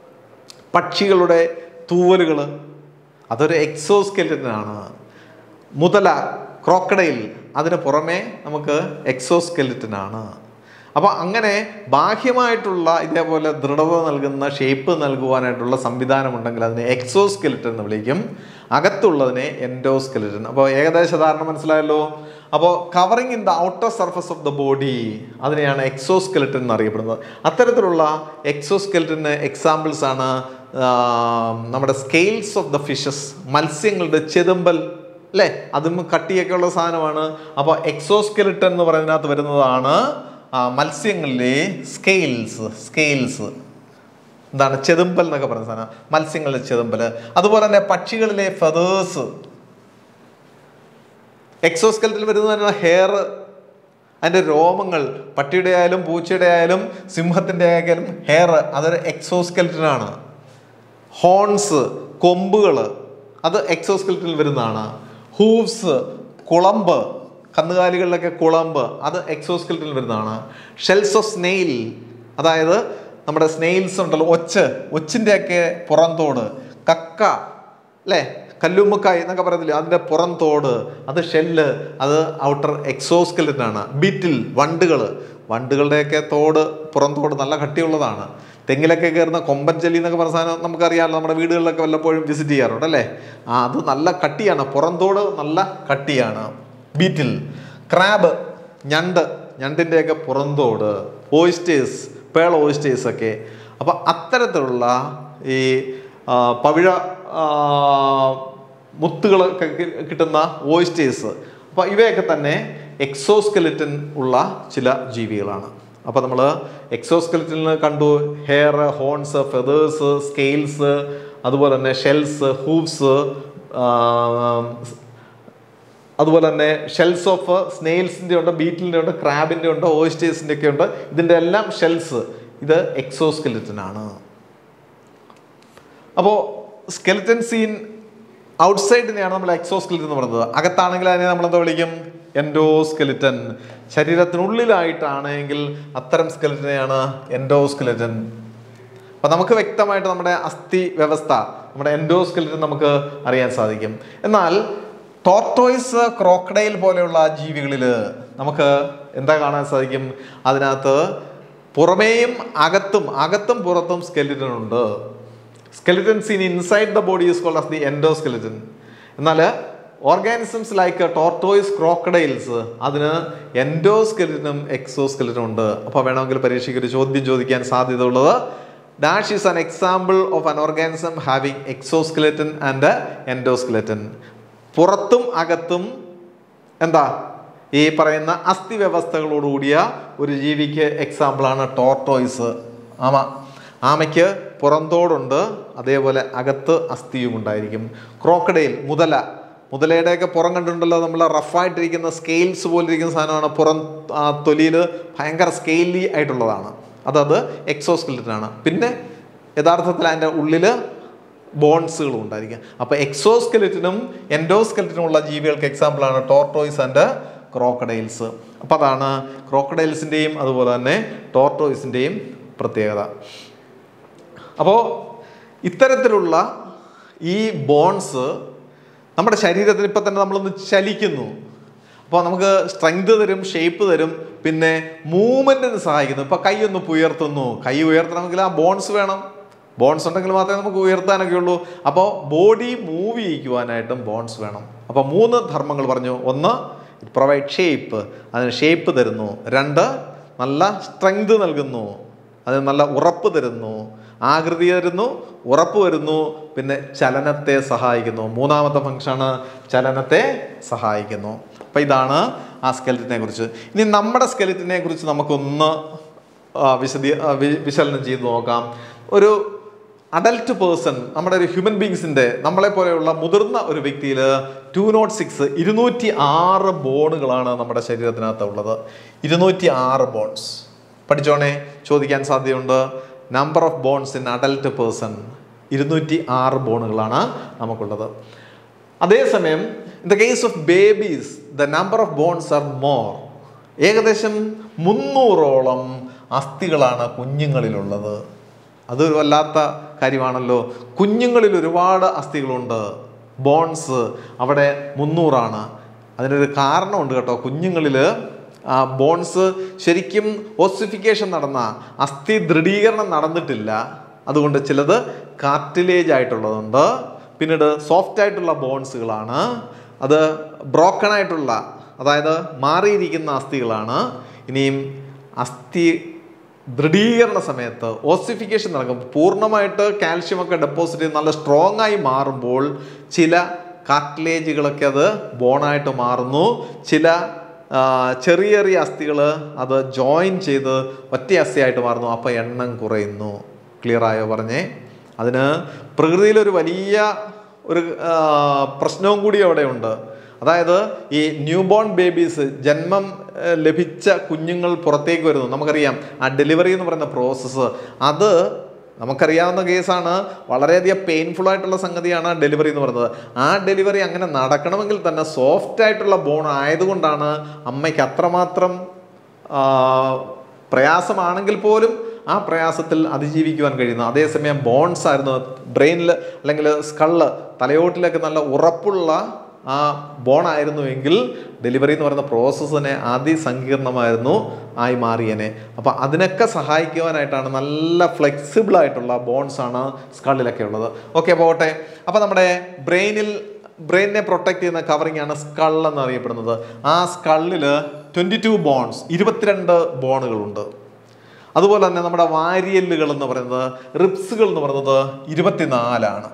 പക്ഷികളുടെ തൂവലുകൾ അതൊരു എക്സോസ്കെലിറ്റനാണ് മുതല ക്രോക്കഡൈൽ അതിന് പുറമേ നമുക്ക് എക്സോസ്കെലിറ്റനാണ് അപ്പോൾ അങ്ങനെ ബാഹ്യമായിട്ടുള്ള ഇതേപോലെ ദൃഢത നൽകുന്ന ഷേപ്പ് നൽകുവാനായിട്ടുള്ള സംവിധാനമുണ്ടെങ്കിൽ അതിനെ എക്സോസ്കെലിറ്റൻ എന്ന് വിളിക്കും അകത്തുള്ളതിനെ എൻഡോസ്കെലിറ്റൻ അപ്പോൾ ഏകദേശ ധാരണ മനസ്സിലായല്ലോ അപ്പോൾ covering in the outer surface of the body അതിനെയാണ് എക്സോസ്കെലിറ്റൻ എന്നറിയപ്പെടുന്നത് അത്തരത്തിലുള്ള എക്സോസ്കെലിറ്റന് എക്സാമ്പിൾസ് ആണ് ആ, നമ്മുടെ സ്കെയിൽസ് ഓഫ് ദ ഫിഷസ് മത്സ്യങ്ങളുടെ ചെതുമ്പൽ അല്ലേ അതും കട്ടിയൊക്കെ ഉള്ള സാധനമാണ് അപ്പോൾ എക്സോസ്കെലിറ്റൻ എന്ന് പറയുന്നതിനകത്ത് വരുന്നതാണ് ആ, മത്സ്യങ്ങളിലെ സ്കെയിൽസ് സ്കെയിൽസ് എന്താണ് ചെതുമ്പൽ എന്നൊക്കെ പറയുന്ന സാധനം മത്സ്യങ്ങളിലെ ചെതുമ്പൽ അതുപോലെ തന്നെ പക്ഷികളിലെ ഫെതേഴ്സ് എക്സോസ്കെലറ്റിൽ വരുന്ന ഹെയർ അതിൻ്റെ രോമങ്ങൾ പട്ടിയുടെ ആയാലും പൂച്ചയുടെ ആയാലും സിംഹത്തിൻ്റെ ആയാലും ഹെയർ അതൊരു എക്സോസ്കെലറ്റിനാണ് ഹോൺസ് കൊമ്പുകൾ അത് എക്സോസ്കെലറ്റിൽ വരുന്നതാണ് ഹൂവ്സ് കുളമ്പ് കന്നുകാലികളിലൊക്കെ കുളമ്പ് അത് എക്സോസ്കെലറ്റിൽ വരുന്നതാണ് ഷെൽസ് ഓഫ് സ്നെയിൽ അതായത് നമ്മുടെ സ്നെയിൽസ് ഉണ്ടല്ലോ ഒച്ച് ഒച്ചിൻ്റെയൊക്കെ പുറന്തോട് കക്ക അല്ലേ കല്ലുമ്മക്കായ് എന്നൊക്കെ പറയത്തില്ലേ അതിൻ്റെ പുറംതോട് അത് ഷെല്ല് അത് ഔട്ടർ എക്സോസ്കെലറ്റൻ ആണ് ബീറ്റിൽ വണ്ടുകൾ വണ്ടുകളുടെയൊക്കെ തോട് പുറംതോട് നല്ല കട്ടിയുള്ളതാണ് തെങ്ങിലൊക്കെ കയറുന്ന കൊമ്പൻ ചെല്ലി എന്നൊക്കെ പറഞ്ഞ സാധനം നമുക്കറിയാമല്ലോ നമ്മുടെ വീടുകളിലൊക്കെ വല്ലപ്പോഴും വിസിറ്റ് ചെയ്യാറുണ്ട് അല്ലേ ആ അത് നല്ല കട്ടിയാണ് പുറംതോട് നല്ല കട്ടിയാണ് ബീറ്റിൽ ക്രാബ് ഞണ്ട് ഞണ്ടിൻ്റെയൊക്കെ പുറന്തോട് ഓയിസ്റ്റേഴ്സ് പേൾ ഓയിസ്റ്റേഴ്സ് ഒക്കെ അപ്പോൾ അത്തരത്തിലുള്ള ഈ ആ, പവിഴ ആ, മുത്തുകളൊക്കെ കി- കിട്ടുന്ന ഓയിസ്റ്റേഴ്സ് അപ്പോൾ ഇവയൊക്കെ തന്നെ എക്സോസ്കെലിറ്റൻ ഉള്ള ചില ജീവികളാണ് അപ്പോൾ നമ്മൾ എക്സോസ്കെലിറ്റനിൽ കണ്ടു ഹെയർ ഹോൺസ് ഫെതേഴ്സ് സ്കെയിൽസ് അതുപോലെ തന്നെ ഷെൽസ് ഹൂവ്സ് അതുപോലെ തന്നെ ഷെൽസ് ഓഫ് സ്നെയിൽസിൻ്റെ ഉണ്ട് ബീറ്റിലിൻ്റെ ഉണ്ട് ക്രാബിൻ്റെ ഉണ്ട് ഓയിസ്റ്റേഴ്സിൻ്റെ ഒക്കെ ഉണ്ട് ഇതിൻ്റെ എല്ലാം ഷെൽസ് ഇത് എക്സോസ്കെലിറ്റൻ ആണ് അപ്പോൾ സ്കെലിറ്റൻ സീൻ ഔട്ട്സൈഡിനെയാണ് നമ്മൾ എക്സോസ്കെലിറ്റൻ എന്ന് പറയുന്നത് അകത്താണെങ്കിൽ അതിനെ നമ്മൾ എന്താ വിളിക്കും എൻഡോസ്കെലിറ്റൻ ശരീരത്തിനുള്ളിലായിട്ടാണെങ്കിൽ അത്തരം സ്കെലിറ്റനെയാണ് എൻഡോസ്കെലിറ്റൻ അപ്പം നമുക്ക് വ്യക്തമായിട്ട് നമ്മുടെ അസ്ഥി വ്യവസ്ഥ നമ്മുടെ എൻഡോസ്കെലിറ്റൻ നമുക്ക് അറിയാൻ സാധിക്കും എന്നാൽ ടോർട്ടോയ്സ് ക്രോക്കഡൈൽ പോലെയുള്ള ജീവികളിൽ നമുക്ക് എന്താ കാണാൻ സാധിക്കും അതിനകത്ത് പുറമേയും അകത്തും അകത്തും പുറത്തും സ്കെലിറ്റൻ ഉണ്ട് skeleton seen inside the body is called as the endoskeleton എന്നാൽ ഓർഗാനിസംസ് ലൈക്ക് ടോർട്ടോയ്സ് ക്രോക്കഡൈൽസ് അതിന് എൻഡോസ്കെലിറ്റനും എക്സോസ്കെലിറ്റനും ഉണ്ട് അപ്പോൾ വേണമെങ്കിൽ പരീക്ഷയ്ക്ക് ഒരു ചോദ്യം ചോദിക്കാൻ സാധ്യത ഉള്ളത് dash is an example of an organism having exoskeleton and endoskeleton പുറത്തും അകത്തും എന്താ ഈ പറയുന്ന അസ്ഥി വ്യവസ്ഥകളോടുകൂടിയ ഒരു ജീവിക്ക് എക്സാമ്പിളാണ് ടോർട്ടോയ്സ് ആമ ആമയ്ക്ക് പുറന്തോടുണ്ട് അതേപോലെ അകത്ത് അസ്ഥിയും ഉണ്ടായിരിക്കും ക്രോക്കഡൈൽ മുതല മുതലയുടെയൊക്കെ പുറം കണ്ടിട്ടുണ്ടല്ലോ നമ്മൾ റഫായിട്ടിരിക്കുന്ന സ്കെയിൽസ് പോലെ ഇരിക്കുന്ന സാധനമാണ് പുറം ആ, തൊലിയിൽ ഭയങ്കര സ്കെയിലി ആയിട്ടുള്ളതാണ് അതത് എക്സോസ്കെലിറ്റനാണ് പിന്നെ യഥാർത്ഥത്തിൽ അതിൻ്റെ ഉള്ളിൽ ബോൺസുകളും ഉണ്ടായിരിക്കും അപ്പോൾ എക്സോസ്കെലിറ്റനും എൻഡോസ്കെലിറ്റനും ഉള്ള ജീവികൾക്ക് എക്സാമ്പിളാണ് ടോർട്ടോയ്സ് ആൻഡ് ക്രോക്കഡൈൽസ് അപ്പോൾ അതാണ് ക്രോക്കഡൈൽസിൻ്റെയും അതുപോലെ തന്നെ ടോർട്ടോയ്സിൻ്റെയും പ്രത്യേകത അപ്പോൾ ഇത്തരത്തിലുള്ള ഈ ബോൺസ് നമ്മുടെ ശരീരത്തിന് ഇപ്പം തന്നെ നമ്മളൊന്ന് ചലിക്കുന്നു അപ്പോൾ നമുക്ക് സ്ട്രെങ്ത് തരും ഷേപ്പ് തരും പിന്നെ മൂവ്മെൻറ്റിന് സഹായിക്കുന്നു ഇപ്പോൾ കൈ ഒന്ന് ഉയർത്തുന്നു കൈ ഉയർത്തണമെങ്കിൽ ആ ബോൺസ് വേണം ബോൺസ് ഉണ്ടെങ്കിൽ മാത്രമേ നമുക്ക് ഉയർത്താനൊക്കെ ഉള്ളൂ അപ്പോൾ ബോഡി മൂവ് ചെയ്യിക്കുവാനായിട്ടും ബോൺസ് വേണം അപ്പോൾ മൂന്ന് ധർമ്മങ്ങൾ പറഞ്ഞു ഒന്ന് ഇറ്റ് പ്രൊവൈഡ് ഷേപ്പ് അതിന് ഷേപ്പ് തരുന്നു രണ്ട് നല്ല സ്ട്രെങ്ത് നൽകുന്നു അതിന് നല്ല ഉറപ്പ് തരുന്നു ആകൃതി തരുന്നു ഉറപ്പ് വരുന്നു പിന്നെ ചലനത്തെ സഹായിക്കുന്നു മൂന്നാമത്തെ ഫംഗ്ഷനാണ് ചലനത്തെ സഹായിക്കുന്നു അപ്പം ഇതാണ് ആ സ്കെലറ്റിനെ കുറിച്ച് ഇനി നമ്മുടെ സ്കെലറ്റിനെ കുറിച്ച് നമുക്കൊന്ന് ആ, വിശദീ ആ, വി- വിശകലനം ചെയ്ത് നോക്കാം ഒരു അഡൽട്ട് പേഴ്സൺ നമ്മുടെ ഒരു ഹ്യൂമൻ ബീങ്സിൻ്റെ നമ്മളെ പോലെയുള്ള മുതിർന്ന ഒരു വ്യക്തിയിൽ ടു നോട്ട് സിക്സ് ഇരുന്നൂറ്റി ആറ് ബോണുകളാണ് നമ്മുടെ ശരീരത്തിനകത്ത് ഉള്ളത് ഇരുന്നൂറ്റി ആറ് ബോൺസ് പഠിച്ചോണേ ചോദിക്കാൻ സാധ്യതയുണ്ട് number of bones in adult person ഇരുന്നൂറ്റി ആറ് ബോണുകളാണ് നമുക്കുള്ളത് അതേസമയം in the case of babies the number of bones are more ഏകദേശം മുന്നൂറോളം അസ്ഥികളാണ് കുഞ്ഞുങ്ങളിലുള്ളത് അതൊരു വല്ലാത്ത കാര്യമാണല്ലോ കുഞ്ഞുങ്ങളിൽ ഒരുപാട് അസ്ഥികളുണ്ട് ബോൺസ് അവിടെ മുന്നൂറാണ് അതിനൊരു കാരണമുണ്ട് കേട്ടോ കുഞ്ഞുങ്ങളിൽ ആ ബോൺസ് ശരിക്കും ഓസിഫിക്കേഷൻ നടന്ന അസ്ഥി ദൃഢീകരണം നടന്നിട്ടില്ല അതുകൊണ്ട് ചിലത് കാർട്ടിലേജ് ആയിട്ടുള്ളതുണ്ട് പിന്നീട് സോഫ്റ്റ് ആയിട്ടുള്ള ബോൺസുകളാണ് അത് ബ്രോക്കൺ ആയിട്ടുള്ള അതായത് മാറിയിരിക്കുന്ന അസ്ഥികളാണ് ഇനിയും അസ്ഥി ദൃഢീകരണ സമയത്ത് ഓസിഫിക്കേഷൻ നടക്കും പൂർണ്ണമായിട്ട് കാൽഷ്യം ഒക്കെ ഡെപ്പോസിറ്റ് ചെയ്ത് നല്ല സ്ട്രോങ് ആയി മാറുമ്പോൾ ചില കാർട്ടിലേജുകളൊക്കെ അത് ബോണായിട്ട് മാറുന്നു ചില ആ, ചെറിയ ചെറിയ അസ്ഥികൾ അത് ജോയിൻ ചെയ്ത് ഒറ്റ അസ്ഥിയായിട്ട് മാറുന്നു അപ്പോൾ എണ്ണം കുറയുന്നു ക്ലിയർ ആയോ പറഞ്ഞേ അതിന് പ്രകൃതിയിലൊരു വലിയ ഒരു ആ, പ്രശ്നവും കൂടി അവിടെ ഉണ്ട് അതായത് ഈ ന്യൂ ബോൺ ബേബീസ് ജന്മം ആ, ലഭിച്ച കുഞ്ഞുങ്ങൾ പുറത്തേക്ക് വരുന്നു നമുക്കറിയാം ആ ഡെലിവറി എന്ന് പറയുന്ന പ്രോസസ്സ് അത് നമുക്കറിയാവുന്ന കേസാണ് വളരെയധികം പെയിൻഫുൾ ആയിട്ടുള്ള സംഗതിയാണ് ഡെലിവറി എന്ന് പറയുന്നത് ആ ഡെലിവറി അങ്ങനെ നടക്കണമെങ്കിൽ തന്നെ സോഫ്റ്റ് ആയിട്ടുള്ള ബോൺ ആയതുകൊണ്ടാണ് അമ്മയ്ക്ക് അത്രമാത്രം ആ, പ്രയാസമാണെങ്കിൽ പോലും ആ പ്രയാസത്തിൽ അതിജീവിക്കുവാൻ കഴിയുന്നു അതേസമയം ബോൺസ് ആയിരുന്നു ബ്രെയിനിൽ അല്ലെങ്കിൽ സ്കള്ള് തലയോട്ടിലൊക്കെ നല്ല ഉറപ്പുള്ള ആ ബോൺ ആയിരുന്നുവെങ്കിൽ ഡെലിവറി എന്ന് പറയുന്ന പ്രോസസ്സ് തന്നെ അതിസങ്കീർണമായിരുന്നു ആയി മാറിയനെ അപ്പോൾ അതിനൊക്കെ സഹായിക്കുവാനായിട്ടാണ് നല്ല ഫ്ലെക്സിബിൾ ആയിട്ടുള്ള ബോൺസ് ആണ് സ്കള്ളിലൊക്കെ ഉള്ളത് ഓക്കെ പോകട്ടെ അപ്പോൾ നമ്മുടെ ബ്രെയിനിൽ ബ്രെയിനിനെ പ്രൊട്ടക്ട് ചെയ്യുന്ന കവറിംഗ് ആണ് സ്കൾ എന്ന് അറിയപ്പെടുന്നത് ആ സ്കള്ളിൽ ട്വൻറ്റി ടു ബോൺസ് ഇരുപത്തിരണ്ട് ബോണുകളുണ്ട് അതുപോലെ തന്നെ നമ്മുടെ വാരിയല്ലുകൾ എന്ന് പറയുന്നത് റിപ്സുകൾ എന്ന് പറയുന്നത് ഇരുപത്തിനാലാണ്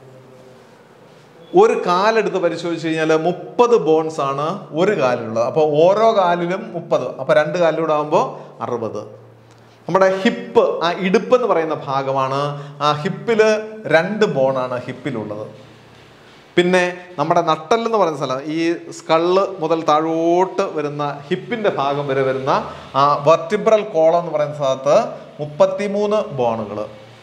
ഒരു കാലെടുത്ത് പരിശോധിച്ച് കഴിഞ്ഞാൽ മുപ്പത് ബോൺസ് ആണ് ഒരു കാലിലുള്ളത് അപ്പോൾ ഓരോ കാലിലും മുപ്പത് അപ്പോൾ രണ്ട് കാലിലൂടെ ആകുമ്പോൾ അറുപത് നമ്മുടെ ഹിപ്പ് ആ ഇടുപ്പ് എന്ന് പറയുന്ന ഭാഗമാണ് ആ ഹിപ്പിൽ രണ്ട് ബോണാണ് ഹിപ്പിലുള്ളത് പിന്നെ നമ്മുടെ നട്ടൽ എന്ന് പറയുന്ന സ്ഥലം ഈ സ്കള്ള് മുതൽ താഴോട്ട് വരുന്ന ഹിപ്പിന്റെ ഭാഗം വരെ വരുന്ന ആ വെർട്ടിബ്രൽ കോളം എന്ന് പറയുന്ന സ്ഥലത്ത് മുപ്പത്തിമൂന്ന് ബോണുകൾ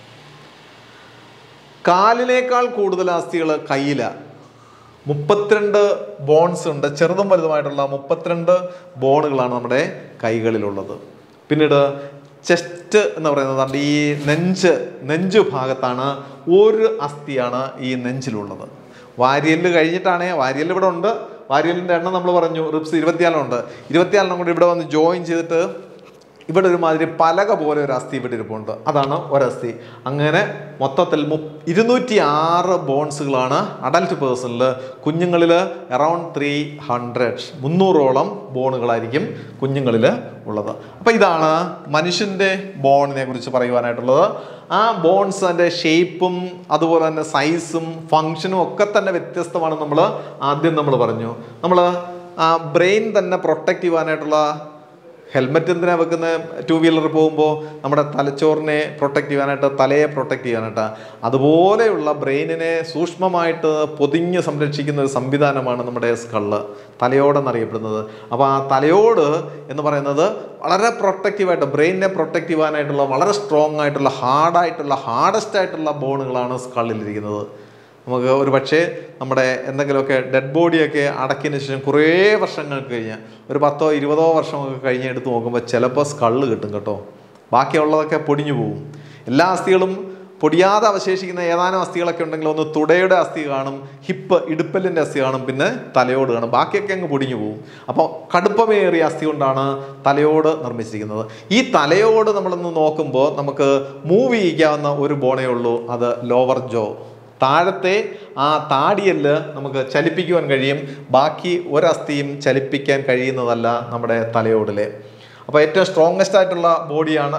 കാലിനേക്കാൾ കൂടുതൽ അസ്ഥികൾ കയ്യില മുപ്പത്തിരണ്ട് ബോൺസ് ഉണ്ട് ചെറുതും വലുതുമായിട്ടുള്ള മുപ്പത്തിരണ്ട് ബോണുകളാണ് നമ്മുടെ കൈകളിലുള്ളത് പിന്നീട് ചെസ്റ്റ് എന്ന് പറയുന്നത് ഈ നെഞ്ച് നെഞ്ചു ഭാഗത്താണ് ഒരു അസ്ഥിയാണ് ഈ നെഞ്ചിലുള്ളത് വാരിയല് കഴിഞ്ഞിട്ടാണ് വാരിയൽ ഇവിടെ ഉണ്ട് വാരിയലിൻ്റെ എണ്ണം നമ്മൾ പറഞ്ഞു റിപ്സ് ഇരുപത്തിയാലുണ്ട് ഇരുപത്തിയാലെണ്ണം കൂടി ഇവിടെ വന്ന് ജോയിൻ ചെയ്തിട്ട് ഇവിടെ ഒരുമാതിരി പലക പോലെ ഒരു അസ്ഥി ഇവിടെ ഇരിപ്പുണ്ട് അതാണ് ഒരസ്ഥി അങ്ങനെ മൊത്തത്തിൽ മു ഇരുന്നൂറ്റി ആറ് ബോൺസുകളാണ് അഡൽട്ട് പേഴ്സണിൽ കുഞ്ഞുങ്ങളിൽ അറൗണ്ട് ത്രീ ഹൺഡ്രഡ് മുന്നൂറോളം ബോണുകളായിരിക്കും കുഞ്ഞുങ്ങളിൽ ഉള്ളത് അപ്പോൾ ഇതാണ് മനുഷ്യൻ്റെ ബോണിനെ കുറിച്ച് പറയുവാനായിട്ടുള്ളത് ആ ബോൺസ് അതിൻ്റെ ഷേപ്പും അതുപോലെ തന്നെ സൈസും ഫങ്ഷനും ഒക്കെ തന്നെ വ്യത്യസ്തമാണ് നമ്മൾ ആദ്യം നമ്മൾ പറഞ്ഞു നമ്മൾ ആ ബ്രെയിൻ തന്നെ പ്രൊട്ടക്റ്റ് ചെയ്യുവാനായിട്ടുള്ള ഹെൽമെറ്റ് എന്തിനാ വെക്കുന്നത് ടു വീലർ പോകുമ്പോൾ നമ്മുടെ തലച്ചോറിനെ പ്രൊട്ടക്റ്റ് ചെയ്യാനായിട്ട് തലയെ പ്രൊട്ടക്റ്റ് ചെയ്യാനായിട്ട് അതുപോലെയുള്ള ബ്രെയിനിനെ സൂക്ഷ്മമായിട്ട് പൊതിഞ്ഞ് സംരക്ഷിക്കുന്ന ഒരു സംവിധാനമാണ് നമ്മുടെ സ്കള്ള് തലയോടെന്നറിയപ്പെടുന്നത് അപ്പോൾ ആ തലയോട് എന്ന് പറയുന്നത് വളരെ പ്രൊട്ടക്റ്റീവായിട്ട് ബ്രെയിനിനെ പ്രൊട്ടക്റ്റ് ചെയ്യാനായിട്ടുള്ള വളരെ സ്ട്രോങ് ആയിട്ടുള്ള ഹാർഡായിട്ടുള്ള ഹാർഡസ്റ്റ് ആയിട്ടുള്ള ബോണുകളാണ് സ്കള്ളിലിരിക്കുന്നത് നമുക്ക് ഒരു പക്ഷേ നമ്മുടെ എന്തെങ്കിലുമൊക്കെ ഡെഡ് ബോഡിയൊക്കെ അടക്കിയതിന് ശേഷം കുറേ വർഷങ്ങൾക്ക് കഴിഞ്ഞ് ഒരു പത്തോ ഇരുപതോ വർഷമൊക്കെ കഴിഞ്ഞ് എടുത്ത് നോക്കുമ്പോൾ ചിലപ്പോൾ സ്കള്ള് കിട്ടും കേട്ടോ ബാക്കിയുള്ളതൊക്കെ പൊടിഞ്ഞു പോകും എല്ലാ അസ്ഥികളും പൊടിയാതെ അവശേഷിക്കുന്ന ഏതാനും അസ്ഥികളൊക്കെ ഉണ്ടെങ്കിൽ ഒന്ന് തുടയുടെ അസ്ഥി കാണും ഹിപ്പ് ഇടുപ്പലിൻ്റെ അസ്ഥി കാണും പിന്നെ തലയോട് കാണും ബാക്കിയൊക്കെ അങ്ങ് പൊടിഞ്ഞു പോകും അപ്പോൾ കടുപ്പമേറിയ അസ്ഥി കൊണ്ടാണ് തലയോട് നിർമ്മിച്ചിരിക്കുന്നത് ഈ തലയോട് നമ്മളൊന്ന് നോക്കുമ്പോൾ നമുക്ക് മൂവ് ചെയ്യിക്കാവുന്ന ഒരു ബോണേ ഉള്ളൂ അത് ലോവർ ജോ താഴത്തെ ആ താടിയല് നമുക്ക് ചലിപ്പിക്കുവാൻ കഴിയും ബാക്കി ഒരസ്ഥിയും ചലിപ്പിക്കാൻ കഴിയുന്നതല്ല നമ്മുടെ തലയോടിലെ അപ്പോൾ ഏറ്റവും സ്ട്രോങ്ങസ്റ്റ് ആയിട്ടുള്ള ബോഡിയാണ്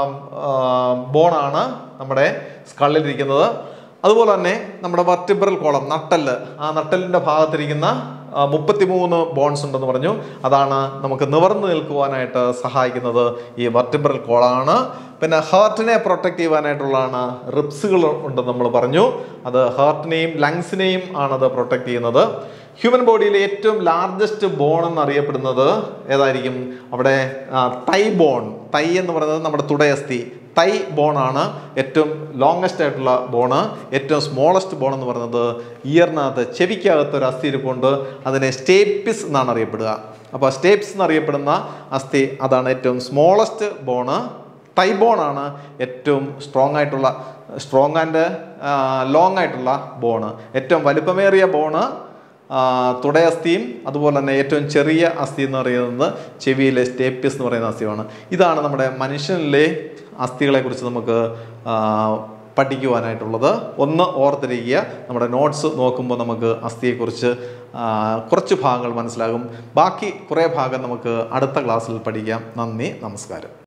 ബോണാണ് നമ്മുടെ സ്കള്ളിലിരിക്കുന്നത് അതുപോലെ തന്നെ നമ്മുടെ വർട്ടിബ്രൽ കോളം നട്ടല് ആ നട്ടലിൻ്റെ ഭാഗത്തിരിക്കുന്ന മുപ്പത്തിമൂന്ന് ബോൺസ് ഉണ്ടെന്ന് പറഞ്ഞു അതാണ് നമുക്ക് നിവർന്നു നിൽക്കുവാനായിട്ട് സഹായിക്കുന്നത് ഈ വർട്ടിബ്രൽ കോളാണ് പിന്നെ ഹാർട്ടിനെ പ്രൊട്ടക്റ്റ് ചെയ്യുവാനായിട്ടുള്ളതാണ് റിപ്സുകൾ ഉണ്ടെന്ന് നമ്മൾ പറഞ്ഞു അത് ഹാർട്ടിനെയും ലങ്സിനെയും ആണത് പ്രൊട്ടക്റ്റ് ചെയ്യുന്നത് ഹ്യൂമൻ ബോഡിയിലെ ഏറ്റവും ലാർജസ്റ്റ് ബോൺ എന്നറിയപ്പെടുന്നത് ഏതായിരിക്കും അവിടെ തൈ ബോൺ തൈ എന്ന് പറയുന്നത് നമ്മുടെ തുടയസ്ഥി തൈ ബോണാണ് ഏറ്റവും ലോങ്സ്റ്റ് ആയിട്ടുള്ള ബോണ് ഏറ്റവും സ്മോളസ്റ്റ് ബോൺ എന്ന് പറയുന്നത് ഇയറിനകത്ത് ചെവിക്കകത്ത് ഒരു അസ്ഥി ഇരിപ്പുണ്ട് അതിനെ സ്റ്റേപ്പിസ് എന്നാണ് അറിയപ്പെടുക അപ്പോൾ സ്റ്റേപ്സ് എന്നറിയപ്പെടുന്ന അസ്ഥി അതാണ് ഏറ്റവും സ്മോളസ്റ്റ് ബോണ് തൈ ബോണാണ് ഏറ്റവും സ്ട്രോങ് ആയിട്ടുള്ള സ്ട്രോങ് ആൻഡ് ലോങ് ആയിട്ടുള്ള ബോണ് ഏറ്റവും വലിപ്പമേറിയ ബോണ് തുടയസ്ഥിയും അതുപോലെ തന്നെ ഏറ്റവും ചെറിയ അസ്ഥി എന്ന് പറയുന്നത് ചെവിയിലെ സ്റ്റേപ്പിയസ് എന്ന് പറയുന്ന അസ്ഥിയാണ് ഇതാണ് നമ്മുടെ മനുഷ്യനിലെ അസ്ഥികളെക്കുറിച്ച് നമുക്ക് ആ, പഠിക്കുവാനായിട്ടുള്ളത് ഒന്ന് ഓർത്തിരിക്കുക നമ്മുടെ നോട്ട്സ് നോക്കുമ്പോൾ നമുക്ക് അസ്ഥിയെക്കുറിച്ച് ആ, കുറച്ച് ഭാഗങ്ങൾ മനസ്സിലാകും ബാക്കി കുറേ ഭാഗം നമുക്ക് അടുത്ത ക്ലാസ്സിൽ പഠിക്കാം നന്ദി നമസ്കാരം